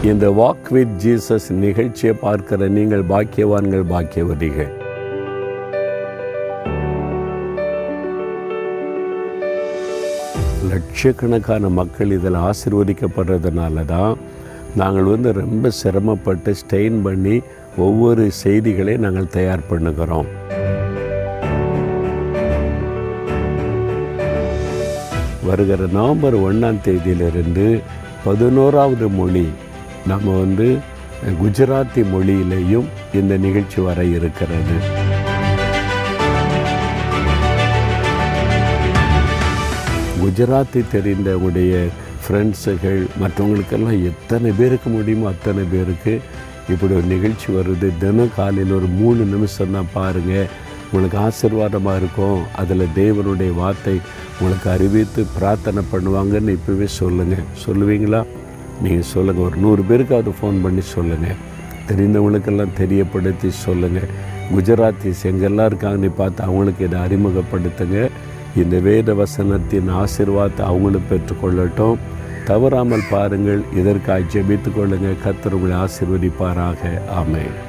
இந்த walk with Jesus நிகழ்ச்சியை பார்க்கிற நீங்கள் பாக்கியவான்கள் பாக்கியவதிகள் லட்சக்கணக்கான மக்கள் இதில் ஆசிர்வதிக்கப்படுறதுனால தான் நாங்கள் வந்து ரொம்ப சிரமப்பட்டு ஸ்டெயின் பண்ணி ஒவ்வொரு செய்திகளையும் நாங்கள் தயார் பண்ணுகிறோம் வருகிற நவம்பர் ஒன்றாம் தேதியிலிருந்து பதினோராவது மொழி நம்ம வந்து குஜராத்தி மொழியிலேயும் இந்த நிகழ்ச்சி வர இருக்கிறது குஜராத்தி தெரிந்த உடைய ஃப்ரெண்ட்ஸுகள் மற்றவங்களுக்கெல்லாம் எத்தனை பேருக்கு முடியுமோ அத்தனை பேருக்கு இப்படி ஒரு நிகழ்ச்சி வருது தினம் காலையில் ஒரு மூணு நிமிஷம் தான் பாருங்கள் உங்களுக்கு ஆசீர்வாதமாக இருக்கும் அதில் தேவனுடைய வார்த்தை உங்களுக்கு அறிவித்து பிரார்த்தனை பண்ணுவாங்கன்னு இப்போவே சொல்லுங்கள் சொல்லுவீங்களா நீங்கள் சொல்லுங்கள் ஒரு நூறு பேருக்காவது ஃபோன் பண்ணி சொல்லுங்கள் தெரிந்தவங்களுக்கெல்லாம் தெரியப்படுத்தி சொல்லுங்கள் குஜராத்திஸ் எங்கெல்லாம் இருக்காங்கன்னு பார்த்து அவங்களுக்கு இதை அறிமுகப்படுத்துங்க இந்த வேத வசனத்தின் ஆசிர்வாதத்தை அவங்களும் பெற்றுக்கொள்ளட்டும் தவறாமல் பாருங்கள் இதற்காக ஜெபித்துக் கொள்ளுங்கள் கர்த்தர் உங்களை ஆசீர்வதிப்பாராக ஆமென்